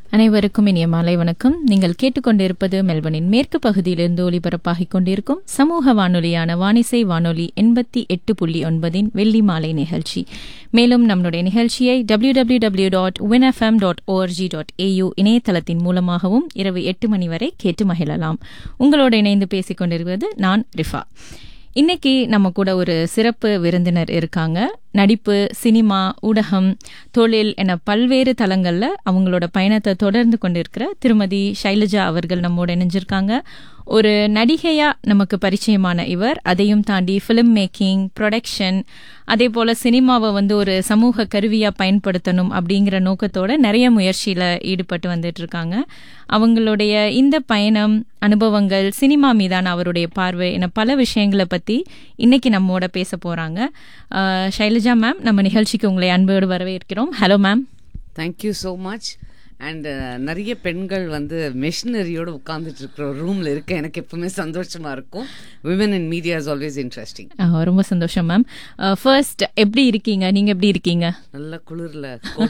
அனைவருக்கும் இனிய மாலை வணக்கம் நீங்கள் கேட்டுக்கொண்டிருப்பது மெல்பனின் மேற்கு பகுதியிலிருந்து ஒலிபரப்பாகிக் கொண்டிருக்கும் சமூக வானொலியான வானிசை வானொலி எண்பத்தி எட்டு புள்ளி ஒன்பதின் வெள்ளி மாலை நிகழ்ச்சி மேலும் நம்முடைய நிகழ்ச்சியை W W W dot win FM dot ORG dot AU இணையதளத்தின் மூலமாகவும் இரவு எட்டு மணி வரை கேட்டு மகிழலாம் உங்களோடு இணைந்து பேசிக் கொண்டிருப்பது நான் ரிஃபா இன்னைக்கு நம்ம கூட ஒரு சிறப்பு விருந்தினர் இருக்காங்க நடிப்பு சினிமா ஊடகம் தொழில் என பல்வேறு தளங்கள்ல அவங்களோட பயணத்தை தொடர்ந்து கொண்டிருக்கிற திருமதி ஷைலஜா அவர்கள் நம்மோட இணைஞ்சிருக்காங்க ஒரு நடிகையா நமக்கு பரிச்சயமான இவர் அதையும் தாண்டி ஃபிலிம் மேக்கிங் ப்ரொடக்ஷன் அதே போல சினிமாவை வந்து ஒரு சமூக கருவியா பயன்படுத்தணும் அப்படிங்கிற நோக்கத்தோட நிறைய முயற்சியில ஈடுபட்டு வந்துட்டு இருக்காங்க அவங்களுடைய இந்த பயணம் அனுபவங்கள் சினிமா மீதான அவருடைய பார்வை என பல விஷயங்களை பத்தி இன்னைக்கு நம்மோட பேச போறாங்க ஷைலஜா மேம் நம்ம நிகழ்ச்சிக்கு உங்களை அன்போடு வரவேற்கிறோம் hello ma'am thank you so much and நிறைய பெண்கள் வந்து மெஷினரியோடு உட்காந்துட்டு இருக்கிற ஒரு ரூமில் இருக்க எனக்கு எப்பவுமே சந்தோஷமா இருக்கும் women in media is always interesting ரொம்ப சந்தோஷம் மேம் ஃபர்ஸ்ட் எப்படி இருக்கீங்க நீங்க எப்படி இருக்கீங்க நல்ல குளிரில்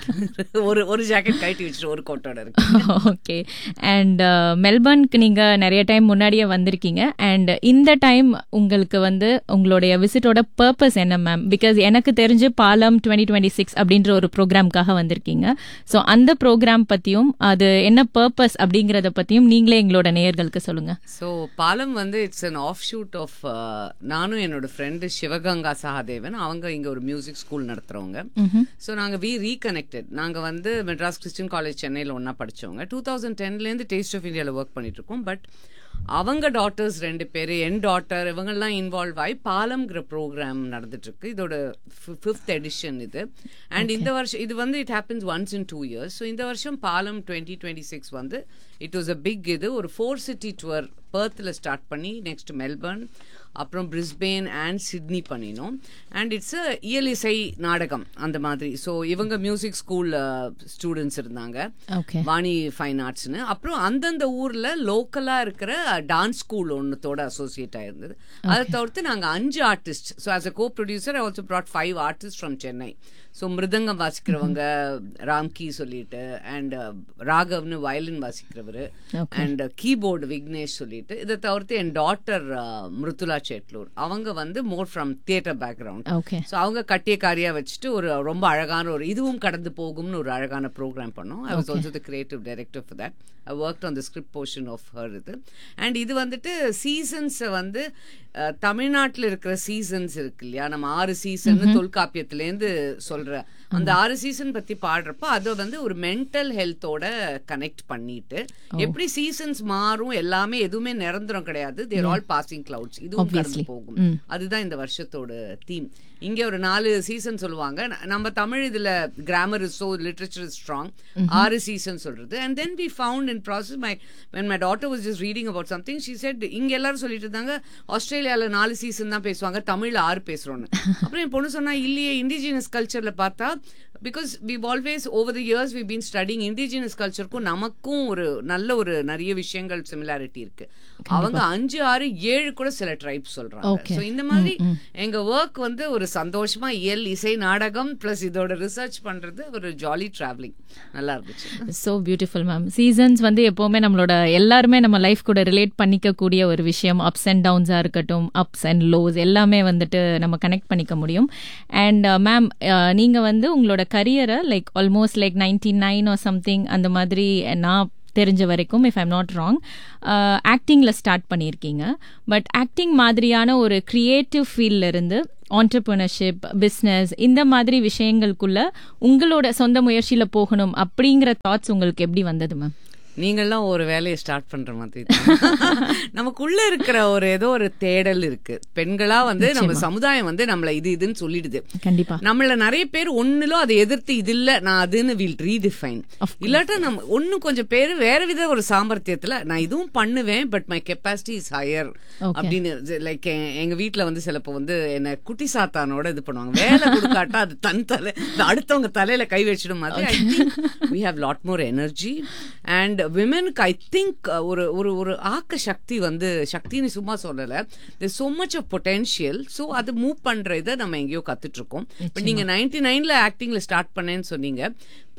ஒரு ஒரு ஜாக்கெட் கழட்டி வச்சுட்டு ஒரு கோட்டோட இருக்கு ஓகே அண்ட் மெல்பர்னுக்கு நீங்க நிறைய டைம் முன்னாடியே வந்திருக்கீங்க அண்ட் இந்த டைம் உங்களுக்கு வந்து உங்களுடைய விசிட்டோட பர்பஸ் என்ன மேம் பிகாஸ் எனக்கு தெரிஞ்சு பாலம் டுவெண்ட்டி டுவெண்ட்டி சிக்ஸ் அப்படின்ற ஒரு ப்ரோக்ராம்காக வந்திருக்கீங்க ஸோ அந்த ப்ரோக்ராம் பத்தியும் அது என்ன பர்பஸ் அப்படிங்கறத பத்தியும் நீங்களே எங்களோட நேயர்களுக்கு சொல்லுங்க ஸோ பாலம் வந்து it's an offshoot of நானும் என்னோட ஃப்ரெண்டு சிவகங்கா சகாதேவன் அவங்க இங்க ஒரு மியூசிக் ஸ்கூல் நடத்துறவங்க ஸோ நாங்க வி ரீகனெக்டட் நாங்க வந்து மெட்ராஸ் கிறிஸ்டின் காலேஜ் சென்னையில் ஒன்னா படிச்சவங்க டூ தௌசண்ட் டென்லேருந்து டேஸ்ட் ஆஃப் இந்தியாவில் ஒர்க் பண்ணிட்டு இருக்கோம் பட் அவங்க டாட்டர்ஸ் ரெண்டு பேர் என் டாட்டர் இவங்கெல்லாம் இன்வால்வ் ஆகி பாலம்ங்கிற ப்ரோக்ராம் நடந்துட்டு இருக்கு இதோட ஃபிஃப்த் எடிஷன் இது அண்ட் இந்த வருஷம் இது வந்து it happens once in two years so இந்த வருஷம் பாலம் டுவெண்ட்டி டுவெண்ட்டி சிக்ஸ் வந்து இட் வாஸ் அ பிக் இது ஒரு ஃபோர் சிட்டி டூர் பர்த்தில் ஸ்டார்ட் பண்ணி நெக்ஸ்ட் மெல்பர்ன் அப்புறம் பிரிஸ்பெயின் அண்ட் சிட்னி பண்ணினோம் அண்ட் இட்ஸ் அ இயலிசை நாடகம் அந்த மாதிரி ஸோ இவங்க மியூசிக் ஸ்கூல் ஸ்டூடெண்ட்ஸ் இருந்தாங்க ஓகே வாணி ஃபைன் ஆர்ட்ஸ்னு அப்புறம் அந்தந்த ஊரில் லோக்கலாக இருக்கிற டான்ஸ் ஸ்கூல் ஒன்றுத்தோட அசோசியேட் ஆயிருந்தது அதை தவிர்த்து நாங்கள் அஞ்சு artist so as a co producer I also brought five artist from Chennai so mridangam வாசிக்கிறவங்க ராம்கி சொல்லிட்டு அண்ட் ராகவ்னு வயலின் வாசிக்கிறவர் அண்ட் கீபோர்டு விக்னேஷ் சொல்லிட்டு இதை தவிர்த்து என் டாட்டர் மிருத்துலா சேட்லூர் அவங்க வந்து more from theatre background okay so அவங்க கட்டிய காரியா வச்சுட்டு ஒரு ரொம்ப அழகான ஒரு இதுவும் கடந்து போகும்னு ஒரு அழகான ப்ரோக்ராம் பண்ணோம் I was also the creative director for that I work on the script portion of her இது அண்ட் இது வந்துட்டு சீசன்ஸை வந்து தமிழ்நாட்டில் இருக்கிற சீசன்ஸ் இருக்கு இல்லையா நம்ம ஆறு சீசன் தொல்காப்பியத்துலேருந்து சொல்ற அந்த ஆறு சீசன் பத்தி பாடுறப்ப அதை வந்து ஒரு மென்டல் ஹெல்த்தோட கனெக்ட் பண்ணிட்டு எப்படி சீசன்ஸ் மாறும் எல்லாமே எதுவுமே நிரந்தரம் கிடையாது தேர் ஆல் பாசிங் கிளவுட்ஸ் இதுவும் கடந்து போகும் அதுதான் இந்த வருஷத்தோட தீம் இங்க ஒரு நாலு சீசன் சொல்லுவாங்க நம்ம தமிழ் இதுல grammar is so literature is strong ஆறு சீசன் சொல்றது and then we found in process my when my daughter was just reading about something she said இங்க எல்லாரும் சொல்லிட்டு இருந்தாங்க ஆஸ்திரேலியால நாலு சீசன் தான் பேசுவாங்க தமிழ்ல ஆறு பேசுறோம்னு அப்புறம் என் பொண்ணு சொன்னா இல்லையே இண்டிஜினஸ் கல்ச்சர்ல பார்த்தா because we always over the years we been studying indigenous கல்ச்சருக்கும் நமக்கும் ஒரு நல்ல ஒரு நிறைய விஷயங்கள் சிமிலாரிட்டி இருக்கு அவங்க அஞ்சு ஆறு ஏழு கூட சில ட்ரைப் சொல்றாங்க ஸோ இந்த மாதிரி எங்க ஒர்க் வந்து ஒரு சந்தோஷமா இயல் இசை நாடகம் பிளஸ் இதோட ரிசர்ச் பண்றது ஒரு ஜாலி டிராவலிங் நல்லா இருந்துச்சு ஸோ பியூட்டிஃபுல் மேம் சீசன்ஸ் வந்து எப்போவுமே நம்மளோட எல்லாருமே நம்ம லைஃப் கூட ரிலேட் பண்ணிக்கக்கூடிய ஒரு விஷயம் அப்ஸ் அண்ட் டவுன்ஸாக இருக்கட்டும் அப்ஸ் அண்ட் லோஸ் எல்லாமே வந்துட்டு நம்ம கனெக்ட் பண்ணிக்க முடியும் அண்ட் மேம் நீங்கள் வந்து உங்களோட கரியரை like almost like ninety nine or something அந்த மாதிரி நான் தெரிஞ்ச வரைக்கும் இஃப் ஐம் நாட் ராங் ஆக்டிங்கில் ஸ்டார்ட் பண்ணியிருக்கீங்க பட் ஆக்டிங் மாதிரியான ஒரு க்ரியேட்டிவ் ஃபீல்ட்ல இருந்து ஆண்டர்பிரினர்ஷிப் பிஸ்னஸ் இந்த மாதிரி விஷயங்களுக்குள்ள உங்களோட சொந்த முயற்சியில போகணும் அப்படிங்கிற தாட்ஸ் உங்களுக்கு எப்படி வந்தது மேம் நீங்கள்லாம் ஒரு வேலையை ஸ்டார்ட் பண்ற மாதிரி நமக்குள்ள இருக்கிற ஒரு ஏதோ ஒரு தேடல் இருக்கு பெண்களா வந்து நம்ம சமுதாயம் வந்து நம்மள இது இதுன்னு சொல்லிடுது கண்டிப்பா நம்மள நிறைய பேர் ஒண்ணுலோ அதை எதிர்த்து இது இல்ல நான் அதுன்னு வில் ரீடிஃபைன் இல்லாட்டா நம்ம ஒன்னும் கொஞ்சம் பேர் வேற வித ஒரு சாமர்த்தியத்துல நான் இதுவும் பண்ணுவேன் but my capacity is higher அப்படின்னு லைக் எங்க வீட்டுல வந்து சிலப்போ வந்து என்ன குட்டி சாத்தானோட இது பண்ணுவாங்க வேலை கொடுக்காட்டா அது தன் தலை அடுத்தவங்க தலையில கை வச்சிடும் மாதிரி I think we have lot more energy and விமெனுக்கு ஐ திங்க் ஒரு ஒரு ஒரு ஆக்க சக்தி வந்து சக்தின்னு சும்மா சொல்லல so much of potential so அது மூவ் பண்ற இதை நம்ம எங்கேயோ கத்துட்டு இருக்கோம் இப்போ நீங்க நைன்டி நைன்ல ஆக்டிங்ல ஸ்டார்ட் பண்ணேன்னு சொன்னீங்க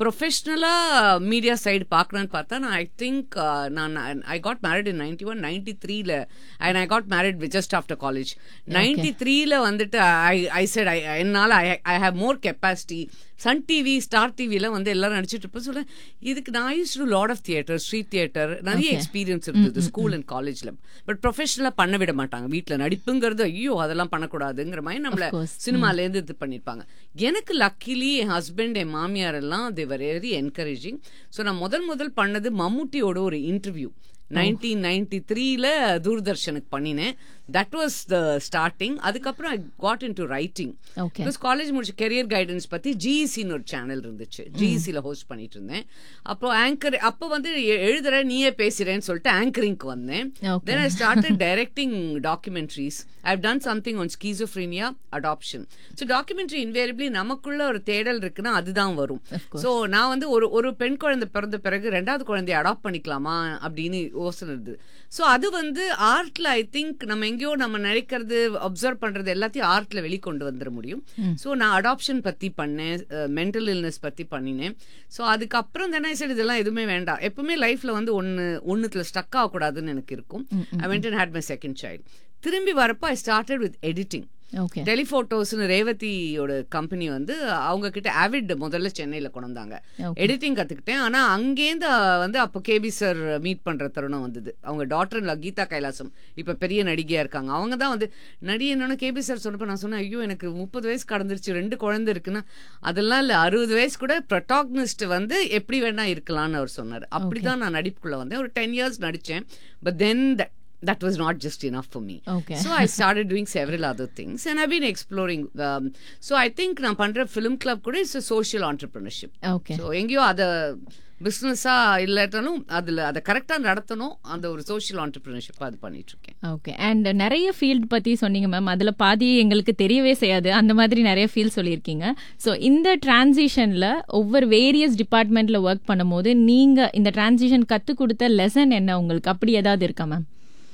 ப்ரொஃபஷ்னலாக மீடியா சைடு பார்க்கணுன்னு பார்த்தா நான் ஐ திங்க் நான் I got married in ninety one ninety த்ரீல and I got married with just after college ninety த்ரீல வந்துட்டு ஐ ஐ சைட் ஐ என்னால் I I have more capacity Sun TV Star டிவில வந்து எல்லாரும் நடிச்சிட்டு இருப்பேன் சொல்ல இதுக்கு நான் used to lot of theatre street theatre நிறைய எக்ஸ்பீரியன்ஸ் இருந்தது ஸ்கூல் அண்ட் காலேஜ்ல பட் ப்ரொஃபஷனலாக பண்ண விட மாட்டாங்க வீட்டில் நடிப்புங்கிறது ஐயோ அதெல்லாம் பண்ணக்கூடாதுங்கிற மாதிரி நம்மள சினிமால இருந்து இது பண்ணிருப்பாங்க எனக்கு லக்கிலி என் ஹஸ்பண்ட் என் மாமியார் எல்லாம் தேவர் வெரி என்கரேஜிங் ஸோ நான் முதல் முதல் பண்ணது மம்முட்டியோட ஒரு இன்டர்வியூ நைன்டீன் நைன்டி த்ரீல தூர்தர்ஷனுக்கு பண்ணினேன் தட் வாஸ் த ஸ்டார்டிங் அதுக்கப்புறம் I got in to writing okay because college முடிச்ச கெரியர் கைடன்ஸ் பத்தி ஜிஇசின்னு ஒரு சேனல் இருந்துச்சு ஜிஇசியில் ஹோஸ்ட் பண்ணிட்டு இருந்தேன் அப்போ ஆங்கர் அப்போ வந்து எ- எழுதுற நீயே பேசுறேன்னு சொல்லிட்டு ஆங்கரிங்க்கு வந்தேன் Okay. Then I started directing documentaries I done something on schizophrenia adoption so documentary invariably நமக்குள்ள ஒரு தேடல் இருக்குன்னா அதுதான் வரும் Of course. ஸோ நான் வந்து ஒரு ஒரு பெண் குழந்தை பிறந்த பிறகு ரெண்டாவது குழந்தைய அடாப்ட் பண்ணிக்கலாமா அப்படின்னு யோசனை இருந்தது ஸோ அது வந்து ஆர்ட்ல ஐ திங்க் நம்ம எங்கேயோ நம்ம நினைக்கிறது அப்சர்வ் பண்றது எல்லாத்தையும் ஆர்ட்ல வெளிக்கொண்டு வந்துட முடியும் ஸோ நான் அடாப்ஷன் பத்தி பண்ணேன் மென்டல் இல்னஸ் பத்தி பண்ணினேன் ஸோ அதுக்கப்புறம் தானே சரி இதெல்லாம் எதுவுமே வேண்டாம் எப்பவுமே லைஃப்ல வந்து ஒன்று ஒன்றுத்துல ஸ்டக் ஆகக்கூடாதுன்னு எனக்கு இருக்கும் I went and had my second child திரும்பி வரப்போ I started with editing okay டெலிஃபோட்டோஸ்னு ரேவதியோட கம்பெனி வந்து அவங்க கிட்ட ஆவிட் முதல்ல சென்னையில கொண்டு வந்தாங்க Okay. எடிட்டிங் கத்துக்கிட்டேன் ஆனா அங்கேருந்து வந்து அப்போ கேபி சார் மீட் பண்ற தருணம் வந்தது அவங்க டாக்டர் கீதா கைலாசம் இப்ப பெரிய நடிகையா இருக்காங்க அவங்க தான் வந்து நடி என்னன்னு கேபி சார் சொன்னப்ப நான் சொன்னேன் ஐயோ எனக்கு முப்பது வயசு கடந்துருச்சு ரெண்டு குழந்தை இருக்குன்னா அதெல்லாம் இல்ல அறுபது வயசு கூட ப்ரொட்டாக்னிஸ்ட் வந்து எப்படி வேணா இருக்கலாம்னு அவர் சொன்னார் அப்படிதான் நான் நடிப்புக்குள்ள வந்தேன் ஒரு டென் இயர்ஸ் நடிச்சேன் but then that was not just enough for me. Okay. So I started doing several other things and I've been exploring. Um, so I think நான் பண்ற film club கூட is a social entrepreneurship. Okay so எங்கேயோ அதை பிஸ்னஸா இல்லாட்டாலும் அதுல அதை கரெக்டா நடத்தணும் அந்த ஒரு சோஷியல் ஆண்டர்பிரினர்ஷிப் அது பண்ணிட்டு இருக்கேன் ஓகே அண்ட் நிறைய ஃபீல்ட் பத்தி சொன்னீங்க மேம் அதுல பாதி எங்களுக்கு தெரியவே செய்யாது அந்த மாதிரி நிறைய ஃபீல் சொல்லியிருக்கீங்க ஸோ இந்த டிரான்சிஷன்ல ஒவ்வொரு வேரியஸ் டிபார்ட்மெண்ட்ல ஒர்க் பண்ணும்போது நீங்க இந்த டிரான்சிஷன் கத்து கொடுத்த லெசன் என்ன உங்களுக்கு அப்படி ஏதாவது இருக்கா மேம்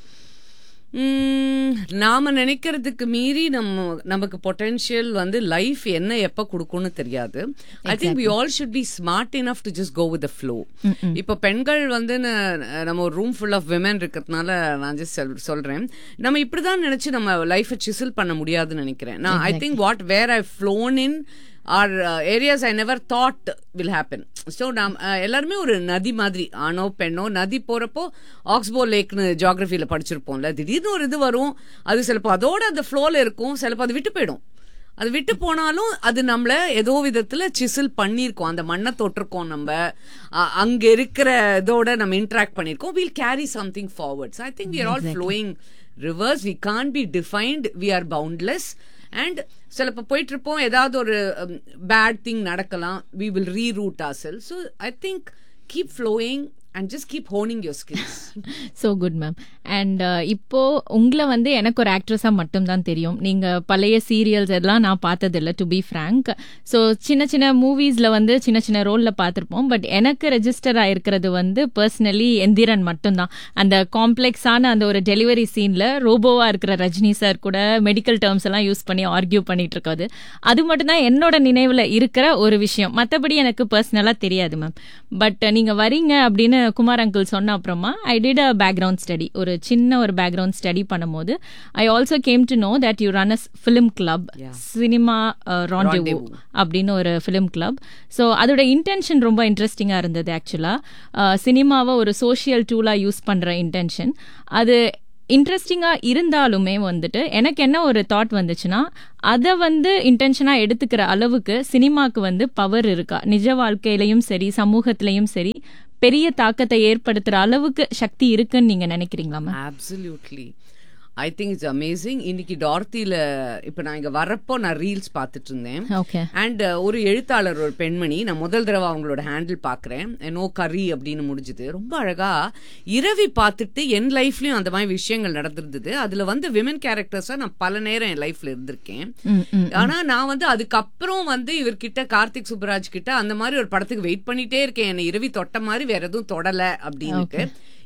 உம், நாம நினைக்கிறதுக்கு மீறி நம்ம நமக்கு பொட்டென்ஷியல் வந்து லைஃப் என்ன எப்ப கொடுக்கும்னு தெரியாது I think we all should be smart enough to just go with the flow இப்போ பெண்கள் வந்து ந- நம்ம ஒரு ரூம் ஃபுல் ஆஃப் விமன் இருக்கிறதுனால நான் ஜஸ்ட் சொல்றேன் நம்ம இப்படிதான் நினைச்சு நம்ம லைஃபை சிசில் பண்ண முடியாதுன்னு நினைக்கிறேன் நான் I think what where I flown in our areas I never thought will happen so நாம் அஹ், எல்லாருமே ஒரு நதி மாதிரி ஆணோ பெண்ணோ நதி போறப்போ ஆக்ஸ்போ லேக்னு ஜியாகிரபியில படிச்சிருப்போம்ல திடீர்னு ஒரு இது வரும் அது சிலப்போ அதோட அந்த ஃப்ளோல இருக்கும் சிலப்போ அது விட்டு போயிடும் அது விட்டு போனாலும் அது நம்மள ஏதோ விதத்துல சிசில் பண்ணியிருக்கோம் அந்த மண்ணை தொட்டிருக்கோம் நம்ம அ- அங்க இருக்கிற இதோட நம்ம இன்ட்ராக்ட் பண்ணியிருக்கோம் will carry something forwards I think we are all flowing rivers we can't be defined we are boundless and சிலப்போ போயிட்டு இருப்போம் ஏதாவது ஒரு பேட் திங் நடக்கலாம் we will reroute our cell so I think keep flowing and just keep honing your skills so good ma'am and இப்போ உங்களை வந்து எனக்கு ஒரு ஆக்ட்ரஸாக மட்டும்தான் தெரியும் நீங்கள் பழைய சீரியல்ஸ் எல்லாம் நான் பார்த்ததில்ல டு பி ஃப்ரேங்க் ஸோ சின்ன சின்ன மூவிஸில் வந்து சின்ன சின்ன ரோலில் பார்த்துருப்போம் பட் எனக்கு ரெஜிஸ்டர் ஆயிருக்கிறது வந்து பர்சனலி எந்திரன் மட்டும்தான் அந்த காம்ப்ளெக்ஸான அந்த ஒரு டெலிவரி சீனில் ரோபோவாக இருக்கிற ரஜினி சார் கூட மெடிக்கல் டேர்ம்ஸ் எல்லாம் யூஸ் பண்ணி ஆர்கியூ பண்ணிட்டு இருக்காது அது மட்டும்தான் என்னோட நினைவில் இருக்கிற ஒரு விஷயம் மற்றபடி எனக்கு பர்சனலாக தெரியாது மேம் பட் நீங்கள் வரீங்க அப்படின்னு குமார் அங்கிள் சொன்ன அப்புறமா I did a background study ஒரு சின்ன ஒரு பேக்ரவுண்ட் ஸ்டடி பண்ணும்போது I also came to know that you run a film club cinema rendezvous அப்படின்னு ஒரு ஃபிலிம் கிளப் ஸோ அதோட இன்டென்ஷன் ரொம்ப இன்ட்ரெஸ்டிங்காக இருந்தது ஆக்சுவலாக சினிமாவை ஒரு சோஷியல் டூலாக யூஸ் பண்ணுற இன்டென்ஷன் அது இன்ட்ரெஸ்டிங்காக இருந்தாலுமே வந்துட்டு எனக்கு என்ன ஒரு தாட் வந்துச்சுன்னா அதை வந்து இன்டென்ஷனாக எடுத்துக்கிற அளவுக்கு சினிமாக்கு வந்து பவர் இருக்கா நிஜ வாழ்க்கையிலையும் சரி சமூகத்திலையும் சரி பெரிய தாக்கத்தை ஏற்படுத்துற அளவுக்கு சக்தி இருக்குன்னு நீங்க நினைக்கிறீங்களா ma'am absolutely I think it's amazing இன்னைக்கு டார்த்தில இப்போ நான் இங்க வரப்போ நான் ரீல்ஸ் பார்த்துட்டு இருந்தேன் ஓகே அண்ட் ஒரு எழுத்தாளர் ஒரு பெண்மணி நான் முதல் தடவை அவங்களோட ஹேண்டில் பார்க்குறேன் நோ கரி அப்படின்னு முடிஞ்சுது ரொம்ப அழகா இரவி பார்த்துட்டு என் லைஃப்லயும் அந்த மாதிரி விஷயங்கள் நடந்திருந்தது அதுல வந்து விமன் கேரக்டர்ஸா நான் பல நேரம் என் லைஃப்ல இருந்திருக்கேன் ஆனா நான் வந்து அதுக்கப்புறம் வந்து இவர்கிட்ட கார்த்திக் சுப்ராஜ் கிட்ட அந்த மாதிரி ஒரு படத்துக்கு வெயிட் பண்ணிட்டே இருக்கேன் என்னை இரவி தொட்ட மாதிரி வேற எதுவும் தொடல அப்படின்ட்டு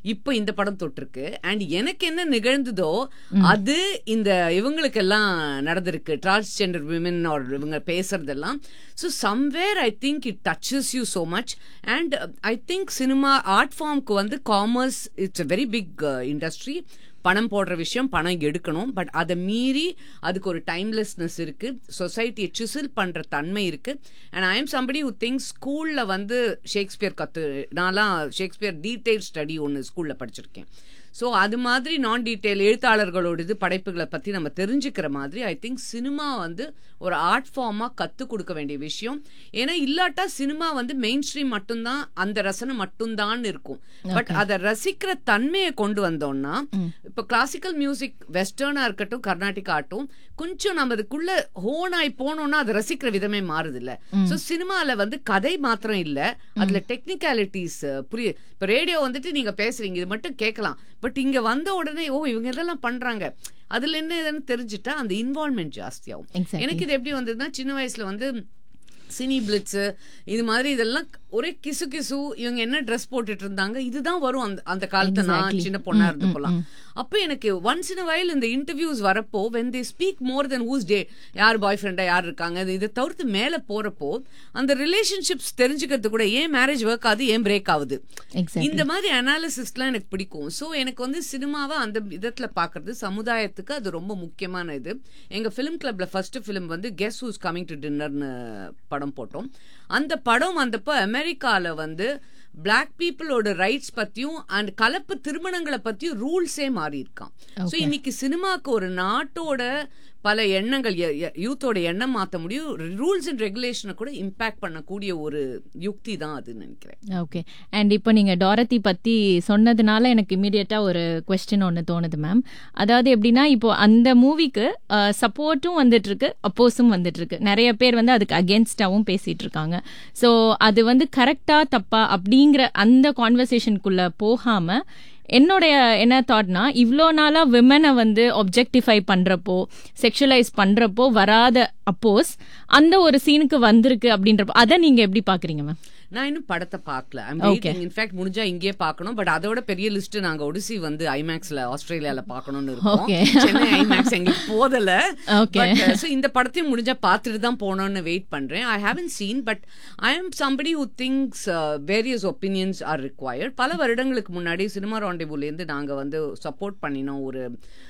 இப்போ இந்த படம் தொட்டிருக்கு அண்ட் எனக்கு என்ன நிகழ்ந்ததோ அது இந்த இவங்களுக்கெல்லாம் நடந்திருக்கு டிரான்ஸ்ஜெண்டர் விமன் ஆர் இவங்க பேசுறதெல்லாம் so somewhere I think it touches you so much and I think cinema art ஃபார்ம்க்கு வந்து commerce it's a very big industry பணம் போடுற விஷயம் பணம் எடுக்கணும் பட் அதை மீறி அதுக்கு ஒரு டைம்லெஸ்னஸ் இருக்கு சொசைட்டியை சிசில் பண்ற தன்மை இருக்கு and I am somebody who think ஸ்கூல்ல வந்து ஷேக்ஸ்பியர் கத்து நான்லாம் ஷேக்ஸ்பியர் டீடைல் ஸ்டடி ஒன்று ஸ்கூல்ல படிச்சிருக்கேன் ஸோ அது மாதிரி நான் டீட்டெயில் எழுத்தாளர்களோட இது படைப்புகளை பற்றி நம்ம தெரிஞ்சுக்கிற மாதிரி ஐ திங்க் சினிமா வந்து ஒரு ஆர்ட் ஃபார்மாக கற்றுக் கொடுக்க வேண்டிய விஷயம் ஏன்னா இல்லாட்டா சினிமா வந்து மெயின் ஸ்ட்ரீம் மட்டும்தான் அந்த ரசனை மட்டும்தான் இருக்கும் பட் அதை ரசிக்கிற தன்மையை கொண்டு வந்தோம்னா இப்போ கிளாசிக்கல் மியூசிக் வெஸ்டர்னா இருக்கட்டும் கர்நாடிக் ஆட்டும் கொஞ்சம் நம்ம அதுக்குள்ள ஹோன் ஆகி போனோம்னா அதை ரசிக்கிற விதமே மாறுது இல்ல ஸோ சினிமாவில் வந்து கதை மாத்திரம் இல்லை அதுல டெக்னிக்காலிட்டிஸ் புரிய இப்போ ரேடியோ வந்துட்டு நீங்க பேசுறீங்க இது மட்டும் கேட்கலாம் பட் இங்க வந்த உடனே ஓ இவங்க இதெல்லாம் பண்றாங்க அதுல என்ன இதுன்னு தெரிஞ்சுட்டா அந்த இன்வால்மெண்ட் ஜாஸ்தியாகும் Exactly. எனக்கு இது எப்படி வந்ததுன்னா சின்ன வயசுல வந்து சினி பிளிட்ஸு இது மாதிரி இதெல்லாம் ஒரே கிசு கிசு இவங்க என்ன ட்ரெஸ் போட்டுட்டு இருந்தாங்க இதுதான் வரும் அந்த அந்த காலத்துல நான் Exactly. சின்ன பொண்ணா ம், இருந்து ம், போலாம் அப்போ எனக்கு ஒன்ஸ் இன் வயல் இந்த இன்டர்வியூஸ் வரப்போ when they speak more then whose day யார் பாய் ஃப்ரெண்டா யார் இருக்காங்க இது- இதை தவிர்த்து மேல போறப்போ அந்த ரிலேஷன்ஷிப்ஸ் தெரிஞ்சுக்கிறது கூட ஏன் மேரேஜ் ஒர்க் ஆகுது ஏன் பிரேக் ஆகுது Exactly. இந்த மாதிரி அனாலிசிஸ்லாம் எனக்கு பிடிக்கும் ஸோ எனக்கு வந்து சினிமாவை அந்த விதத்துல பார்க்கிறது சமுதாயத்துக்கு அது ரொம்ப முக்கியமான இது எங்க ஃபிலிம் கிளப்ல ஃபர்ஸ்ட் ஃபிலிம் வந்து கெஸ் ஹூஸ் கமிங் டு டின்னர்னு படம் போட்டோம் அந்த படம் வந்தப்போ அமெரிக்கால வந்து பிளாக் பீப்புளோட ரைட்ஸ் பத்தியும் அண்ட் கலப்பு திருமணங்களை பத்தியும் ரூல்ஸே மாறி இருக்கான் ஸோ இன்னைக்கு சினிமாக்கு ஒரு நாட்டோட பல எண்ணங்கள் யூத்தோட எண்ணம் மாற்ற முடியும் ரூல்ஸ் அண்ட் ரெகுலேஷனை கூட இம்பாக்ட் பண்ணக்கூடிய ஒரு யுக்தி தான் அதுன்னு நினைக்கிறேன் ஓகே அண்ட் இப்போ நீங்கள் டாரத்தி பற்றி சொன்னதுனால எனக்கு இமீடியட்டாக ஒரு கொஸ்டின் ஒன்று தோணுது மேம் அதாவது எப்படின்னா இப்போ அந்த மூவிக்கு சப்போர்ட்டும் வந்துட்டு இருக்கு அப்போஸும் வந்துட்டு இருக்கு நிறைய பேர் வந்து அதுக்கு அகேன்ஸ்டாவும் பேசிட்டு இருக்காங்க ஸோ அது வந்து கரெக்டா தப்பா அப்படிங்கிற அந்த கான்வர்சேஷனுக்குள்ள போகாம என்னுடைய என்ன தாட்னா இவ்வளோ நாளாக விமனை வந்து ஒப்ஜெக்டிஃபை பண்ணுறப்போ செக்ஷுவலைஸ் பண்ணுறப்போ வராத அப்போஸ் அந்த ஒரு சீனுக்கு வந்திருக்கு அப்படின்றப்போ அதை நீங்கள் எப்படி பார்க்குறீங்க மேம் நான் இன்னும் படத்தை பார்க்கல Okay. இன்ஃபேக்ட் முடிஞ்சா இங்கேயே பார்க்கணும் பட் அதோட பெரிய லிஸ்ட் நாங்க ஒடிசி வந்து ஐமேக்ஸ்ல ஆஸ்திரேலியால பார்க்கணும்னு இருக்கோம் Okay. சென்னை ஐமேக்ஸ் எங்களுக்கு போதல Okay. பட் ஸோ இந்த படத்தையும் முடிஞ்சா பார்த்துட்டு தான் போகணும்னு வெயிட் பண்றேன் I haven't seen but I am somebody who thinks various opinions are required பல வருடங்களுக்கு முன்னாடி சினிமா ராண்டேபுலேருந்து நாங்க வந்து சப்போர்ட் பண்ணினோம் ஒரு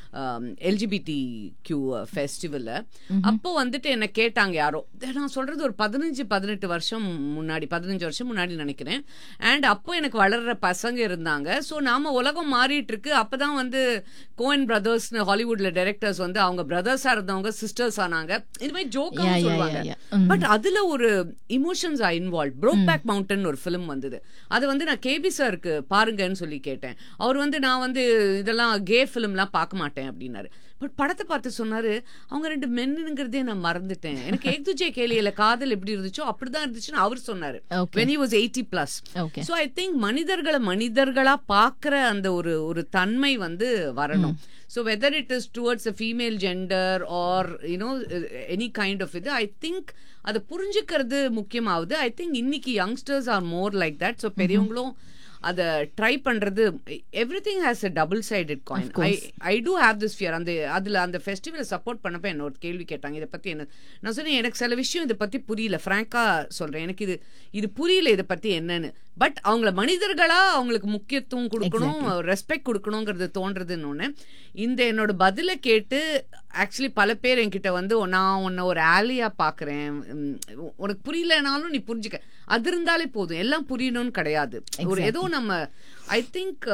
எல்ஜிபிடி கியூ ஃபெஸ்டிவல்ல அப்போ வந்துட்டு என்ன கேட்டாங்க யாரோ இது நான் சொல்றது ஒரு பதினஞ்சு பதினெட்டு வருஷம் முன்னாடி பதினஞ்சு வருஷம் முன்னாடி நினைக்கிறேன் அண்ட் அப்போ எனக்கு வளர்ற பசங்க இருந்தாங்க ஸோ நாம உலகம் மாறிட்டு இருக்கு அப்பதான் வந்து கோயன் பிரதர்ஸ்னு ஹாலிவுட்ல டைரக்டர்ஸ் வந்து அவங்க பிரதர்ஸா இருந்தவங்க சிஸ்டர்ஸ் ஆனாங்க இது மாதிரி ஜோக்கா Yeah, yeah, சொல்லுவாங்க yeah, yeah. Mm. பட் அதுல ஒரு emotions are involve Brokeback Mountain ஒரு ஃபிலிம் வந்தது அது வந்து நான் கேபி சாருக்கு பாருங்கன்னு சொல்லி கேட்டேன் அவர் வந்து நான் வந்து இதெல்லாம் கே ஃபிலிம்லாம் பார்க்க மாட்டேன் அப்படின்னாரு பட் படத்தை பார்த்து சொன்னாரு அவங்க ரெண்டு மென்னுங்கிறதே நான் மறந்துட்டேன் எனக்கு ஏக் துஜே கேலியில காதல் எப்படி இருந்துச்சோ அப்படிதான் இருந்துச்சுன்னு அவர் சொன்னாரு Okay. When was eighty plus okay so I think மனிதர்களை மனிதர்களா பார்க்குற அந்த ஒரு ஒரு தன்மை வந்து வரணும் so whether it is towards a female gender or you know any kind of இது ஐ திங்க் அதை புரிஞ்சுக்கிறது முக்கியமாகுது ஐ திங்க் இன்னைக்கு youngsters are more like that so பெரியவங்களும் அதை ட்ரை பண்றது everything has a double sided coin I I do have this fear அந்த அதுல அந்த ஃபெஸ்டிவலை சப்போர்ட் பண்ணப்ப என்ன ஒரு கேள்வி கேட்டாங்க இதை பத்தி என்ன நான் சொன்னேன் எனக்கு சில விஷயம் இதை பத்தி புரியல ஃப்ராங்கா சொல்றேன் எனக்கு இது இது புரியல இதை பத்தி என்னன்னு பட் அவங்கள மனிதர்களா அவங்களுக்கு முக்கியத்துவம் கொடுக்கணும் ரெஸ்பெக்ட் கொடுக்கணுங்கிறது தோன்றதுன்னு ஒண்ணு இந்த என்னோட பதிலை கேட்டு ஆக்சுவலி பல பேர் என்கிட்ட வந்து நான் உன்னை ஒரு ஆலியா பாக்குறேன் உம், உனக்கு புரியலனாலும் நீ புரிஞ்சுக்க அது இருந்தாலே போதும் எல்லாம் புரியணும்னு கிடையாது ஒரு ஏதோ நம்ம ஐ திங்க்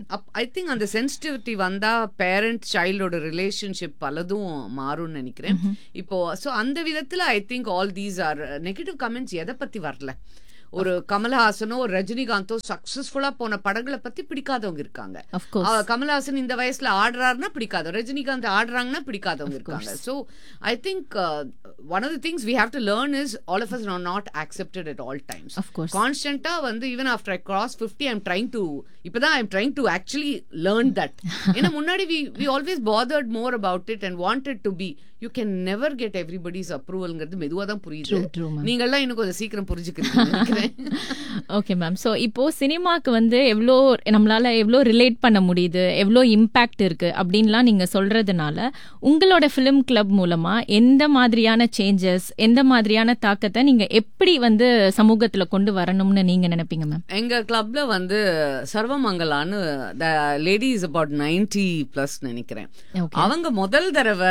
ஐ திங்க் அந்த சென்சிட்டிவிட்டி வந்தா பேரண்ட் சைல்டோட ரிலேஷன்ஷிப் பலதும் மாறும்னு நினைக்கிறேன் இப்போ ஸோ அந்த விதத்துல I think all these are negative comments எதை பத்தி வரல ஒரு கமலஹாசனோ ஒரு ரஜினிகாந்தோ சக்சஸ்ஃபுல்லா போன படங்களை பத்தி பிடிக்காதவங்க இருக்காங்க அஃப்கோர்ஸ் அவ- கமலஹாசன் இந்த வயசுல ஆடுறாருன்னா பிடிக்காது ரஜினிகாந்த் ஆடுறாங்கன்னா பிடிக்காதவங்க இருக்காங்க so I think one of the things we have to learn is all of us are not accepted at all times of course கான்ஸ்டன்டா வந்து even after I cross fifty I'm trying to இப்பதான் I'm trying to actually learn that ஏன்னா முன்னாடி we we always bothered more about it and wanted to be you can never get everybody's அப்ரூவல்ங்கிறது மெதுவா தான் புரியுது true true ma'am நீங்கெல்லாம் இன்னும் கொஞ்சம் சீக்கிரம் புரிஞ்சுக்கிறீங்க நினைக்கிறேன் ஓகே மேம் ஸோ இப்போ சினிமாக்கு வந்து எவ்வளோ நம்மளால எவ்வளோ ரிலேட் பண்ண முடியுது எவ்வளோ இம்பேக்ட் இருக்கு அப்படின்லாம் நீங்க சொல்றதுனால உங்களோட ஃபிலிம் கிளப் மூலமா எந்த மாதிரியான சேஞ்சஸ் எந்த மாதிரியான தாக்கத்தை நீங்க எப்படி வந்து சமூகத்துல கொண்டு வரணும்னு நீங்க நினைப்பீங்க மேம் எங்க கிளப்ல வந்து சர்வமங்கலான்னு the lady is about ninety plus நினைக்கிறேன் Okay. அவங்க முதல் தடவை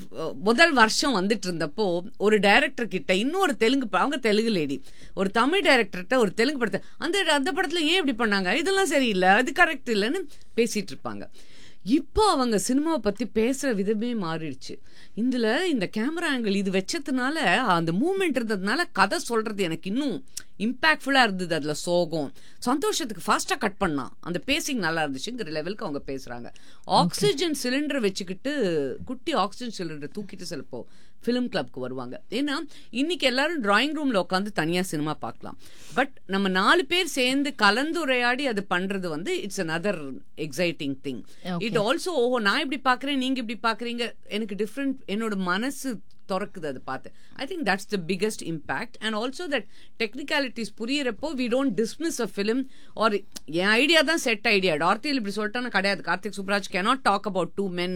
முதல் வருஷம் வந்துட்டு இருந்தப்போ ஒரு டைரக்டர் கிட்ட இன்னொரு தெலுங்கு ப- அவங்க தெலுங்கு லேடி ஒரு தமிழ் டைரக்டர்கிட்ட ஒரு தெலுங்கு படத்தை அந்த அந்த படத்துல ஏன் இப்படி பண்ணாங்க இதெல்லாம் சரியில்லை அது கரெக்ட் இல்லைன்னு பேசிட்டு இருப்பாங்க இப்போ அவங்க சினிமாவை பத்தி பேசுற விதமே மாறிடுச்சு இதுல இந்த கேமரா ஆங்கிள் இது வச்சதுனால அந்த மூமெண்ட் இருந்ததுனால கதை சொல்றது எனக்கு இன்னும் இம்பாக்ட்ஃபுல்லா இருந்தது அதுல சோகம் சந்தோஷத்துக்கு ஃபாஸ்டா கட் பண்ணா அந்த பேசிங் நல்லா இருந்துச்சுங்கிற லெவலுக்கு அவங்க பேசுறாங்க ஆக்சிஜன் சிலிண்டர் வச்சுக்கிட்டு குட்டி ஆக்சிஜன் சிலிண்டர் தூக்கிட்டு சிலப்போ ஃபிலிம் கிளப்க்கு வருவாங்க ஏன்னா இன்னைக்கு எல்லாரும் டிராயிங் ரூம்ல உட்காந்து தனியா சினிமா பார்க்கலாம் பட் நம்ம நாலு பேர் சேர்ந்து கலந்துரையாடி அது பண்றது வந்து it's another exciting thing it also ஓஹோ நான் இப்படி பாக்குறேன் நீங்க இப்படி பாக்குறீங்க எனக்கு டிஃப்ரெண்ட் என்னோட மனசு திறக்குது அது பார்த்து I think that's the biggest impact and also that technicalities புரியறப்போ we don't dismiss a film or என் ஐடியா தான் செட் ஐடியா டார்த்தியில் இப்படி சொல்லிட்டான்னு கிடையாது Karthik Subbaraj cannot talk about two men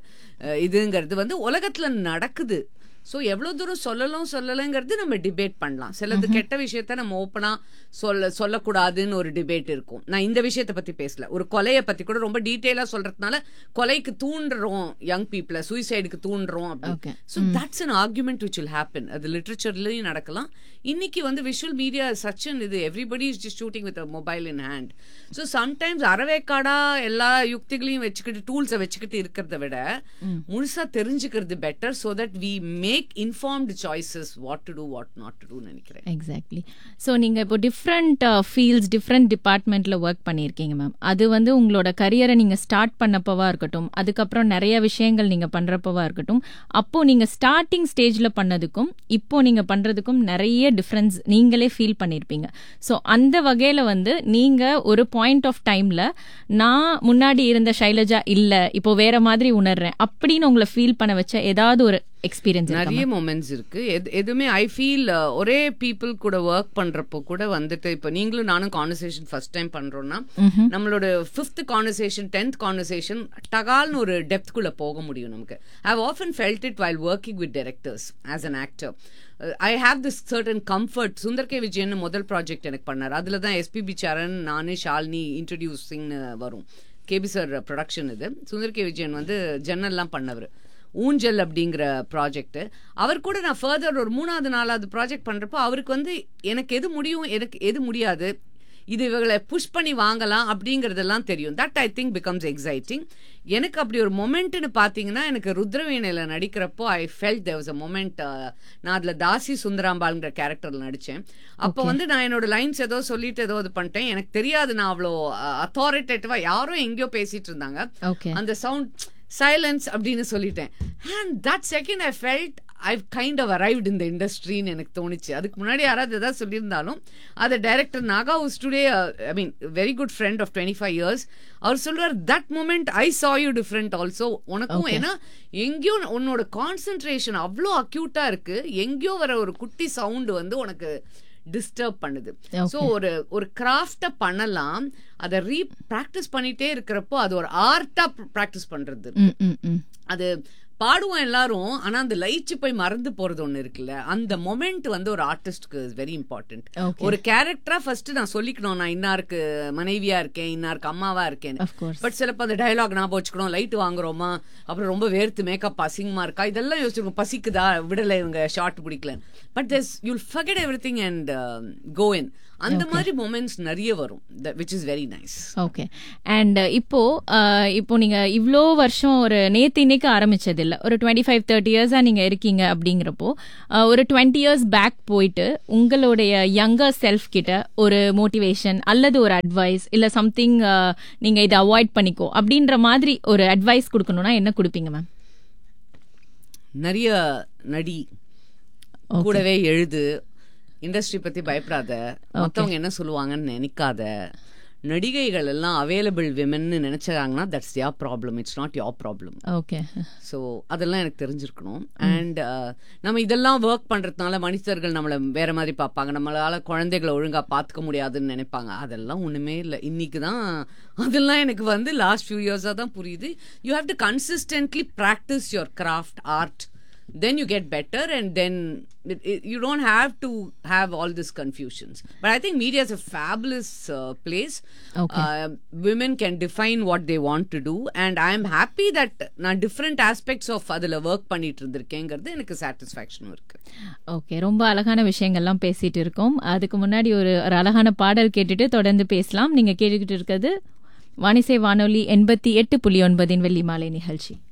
இதுங்கிறது வந்து உலகத்துல நடக்குது ஸோ எவ்வளோ தூரம் சொல்லலாம் சொல்லலைங்கிறது நம்ம டிபேட் பண்ணலாம் சிலது கெட்ட விஷயத்த நம்ம ஓப்பனாக சொல்ல சொல்லக்கூடாதுன்னு ஒரு டிபேட் இருக்கும் நான் இந்த விஷயத்தை பற்றி பேசல ஒரு கொலையை பற்றி கூட ரொம்ப டீட்டெயிலாக சொல்றதுனால கொலைக்கு தூண்டுறோம் யங் பீப்புளை சூசைடுக்கு தூண்டுறோம் Okay. அப்படி so that's an argument which will happen அது லிட்ரேச்சர்லையும் நடக்கலாம் இன்னைக்கு வந்து விஷுவல் மீடியா சச்சன் இது everybody is just shooting with mobile in hand so sometimes அறவேக்காடா எல்லா யுக்திகளையும் வச்சுக்கிட்டு டூல்ஸை வச்சுக்கிட்டு இருக்கிறத விட முழுசா தெரிஞ்சுக்கிறது better so that we make informed choices what to do what not to do நினைக்கிறேன் எக்ஸாக்ட்லி ஸோ நீங்கள் இப்போ டிஃப்ரெண்ட் ஃபீல்ட்ஸ் டிஃப்ரெண்ட் டிபார்ட்மெண்ட்டில் ஒர்க் பண்ணியிருக்கீங்க மேம் அது வந்து உங்களோட கரியரை நீங்கள் ஸ்டார்ட் பண்ணப்பவா இருக்கட்டும் அதுக்கப்புறம் நிறைய விஷயங்கள் நீங்கள் பண்ணுறப்பவா இருக்கட்டும் அப்போ நீங்கள் ஸ்டார்டிங் ஸ்டேஜில் பண்ணதுக்கும் இப்போ நீங்கள் பண்ணுறதுக்கும் நிறைய டிஃப்ரென்ஸ் நீங்களே ஃபீல் பண்ணியிருப்பீங்க ஸோ அந்த வகையில் வந்து நீங்கள் ஒரு பாயிண்ட் ஆஃப் டைமில் நான் முன்னாடி இருந்த ஷைலஜா இல்லை இப்போ வேற மாதிரி உணர்றேன் அப்படின்னு உங்களை ஃபீல் பண்ண வச்ச ஏதாவது ஒரு எக்ஸ்பீரியன்ஸ் நிறைய மொமெண்ட்ஸ் இருக்கு எது- எதுவுமே ஐ ஃபீல் ஒரே பீப்புள் கூட ஒர்க் பண்றப்போ கூட வந்துட்டு இப்போ நீங்களும் நானும் கான்வர்சேஷன் ஃபர்ஸ்ட் டைம் பண்றோம்னா நம்மளோட ஃபிஃப்த் கான்வர்சேஷன் டென்த் கான்வர்சேஷன் டகால்னு ஒரு டெப்த் குள்ள போக முடியும் நமக்கு I often felt it while working with directors as an actor I have this certain comfort Sundar K Vijayan முதல் ப்ராஜெக்ட் எனக்கு பண்ணார் அதுல தான் எஸ்பிபி சரண் நானு ஷாலினி இன்ட்ரடியூசிங்னு வரும் கேபி சார் ப்ரொடக்ஷன் இது சுந்தர் கே விஜயன் வந்து ஜன்னல்லாம் பண்ணவர் ஊஞ்சல் அப்படிங்கிற ப்ராஜெக்ட் அவர் கூட நான் ஃபர்தர் ஒரு மூணாவது நாலாவது ப்ராஜெக்ட் பண்றப்போ அவருக்கு வந்து எனக்கு எது முடியும் எனக்கு எது முடியாது இது இவங்களை புஷ் பண்ணி வாங்கலாம் அப்படிங்கறதெல்லாம் தெரியும் that I think becomes exciting எனக்கு அப்படி ஒரு மொமெண்ட்னு பார்த்தீங்கன்னா எனக்கு ருத்ரவீணையில நடிக்கிறப்போ I felt there was a moment நான் அதுல தாசி சுந்தராம்பாள்ங்கிற கேரக்டர்ல நடிச்சேன் அப்போ வந்து நான் என்னோட லைன்ஸ் ஏதோ சொல்லிட்டு ஏதோ இது பண்ணிட்டேன் எனக்கு தெரியாது நான் அவ்வளோ அத்தாரிட்டேட்டிவா யாரோ எங்கேயோ பேசிட்டு இருந்தாங்க ஓகே அந்த சவுண்ட் சைலன்ஸ் அப்படின்னு சொல்லிட்டேன் and that second I felt I kind of arrived இந்த இண்டஸ்ட்ரின்னு எனக்கு தோணுச்சு அதுக்கு முன்னாடி யாராவது ஏதாவது சொல்லியிருந்தாலும் அதை director Naga us today I mean very good friend of twenty five years அவர் சொல்றார் that moment I saw you different also உனக்கும் ஏன்னா எங்கேயோ உன்னோட கான்சென்ட்ரேஷன் அவ்வளோ அக்யூட்டா இருக்கு எங்கேயோ வர ஒரு குட்டி சவுண்ட் வந்து உனக்கு டிஸ்டர்ப் பண்ணுது ஸோ ஒரு ஒரு கிராஃப்டை பண்ணலாம் அதை ரீ ப்ராக்டிஸ் பண்ணிட்டே இருக்கிறப்போ அது ஒரு ஆர்ட்டா ப்ராக்டிஸ் பண்றது ம் ம் ம் அது பாடுவோம் எல்லாரும் ஆனா அந்த லயிச்சு போய் மறந்து போறது ஒண்ணு இருக்குல்ல அந்த மொமெண்ட் வந்து ஒரு ஆர்டிஸ்ட்க்கு வெரி இம்பார்ட்டன்ட் Okay. ஒரு கேரக்டரா ஃபர்ஸ்ட் நான் சொல்லிக்கணும் நான் இன்னாருக்கு மனைவியா இருக்கேன் இன்னாருக்கு அம்மாவா இருக்கேன் Of course. பட் சிலப்போ அந்த டயலாக் ஞாபகம் வச்சுக்கணும் லைட் வாங்குறோமா அப்புறம் ரொம்ப வேர்த்து மேக்கப் அசிங்கமா இருக்கா இதெல்லாம் யோசிச்சிருக்கோம் பசிக்குதா விடல இவங்க ஷார்ட் பிடிக்கல but this you'll forget everything and go in அந்த மாதிரி மொமெண்ட்ஸ் நிறைய வரும் which is very nice okay and இப்போ அஹ், இப்போ நீங்க இவ்வளோ வருஷம் ஒரு நேத்து இன்னைக்கு ஆரம்பிச்சது இல்ல ஒரு டுவெண்ட்டி ஃபைவ் தேர்ட்டி இயர்ஸா நீங்க இருக்கீங்க அப்படிங்கிறப்போ அஹ், ஒரு டுவெண்ட்டி இயர்ஸ் பேக் போயிட்டு உங்களுடைய யங்கர் செல்ஃப் கிட்ட ஒரு மோட்டிவேஷன் அல்லது ஒரு அட்வைஸ் இல்ல சம்திங் நீங்க இதை அவாய்ட் பண்ணிக்கோ அப்படின்ற மாதிரி ஒரு அட்வைஸ் கொடுக்கணும்னா என்ன கொடுப்பீங்க மேம் நிறைய நடி கூடவே எழுது இண்டஸ்ட்ரி பத்தி பயப்படாத மத்தவங்க என்ன சொல்லுவாங்கன்னு நினைக்காத நடிகைகள் எல்லாம் அவைலபிள் விமென்னு நினைச்சாங்கன்னா that's ya problem it's not your problem okay so அதெல்லாம் எனக்கு தெரிஞ்சிருக்கணும் அண்ட் நம்ம இதெல்லாம் ஒர்க் பண்ணுறதுனால மனிதர்கள் நம்மளை வேற மாதிரி பார்ப்பாங்க நம்மளால குழந்தைகளை ஒழுங்காக பார்த்துக்க முடியாதுன்னு நினைப்பாங்க அதெல்லாம் ஒன்றுமே இல்லை இன்னைக்கு தான் அதெல்லாம் எனக்கு வந்து லாஸ்ட் ஃபியூ இயர்ஸாக தான் புரியுது you have to consistently practice your craft art then you get better and then it, it, you don't have to have all these confusions but i think media is a fabulous uh, place Okay. uh, women can define what they want to do and i am happy that நான் different aspects of அதில் work பண்ணிட்டு இருந்திருக்கேங்கிறது எனக்கு சாட்டிஸ்ஃபேக்ஷனும் இருக்கு okay ரொம்ப அழகான விஷயங்கள்லாம் பேசிட்டு இருக்கோம் அதுக்கு முன்னாடி ஒரு ஒரு அழகான பாடல் கேட்டுட்டு தொடர்ந்து பேசலாம் நீங்க கேட்டுக்கிட்டு இருக்கிறது வானிசை வானொலி எண்பத்தி எட்டு புள்ளி ஒன்பதின் வெள்ளி மாலை நிகழ்ச்சி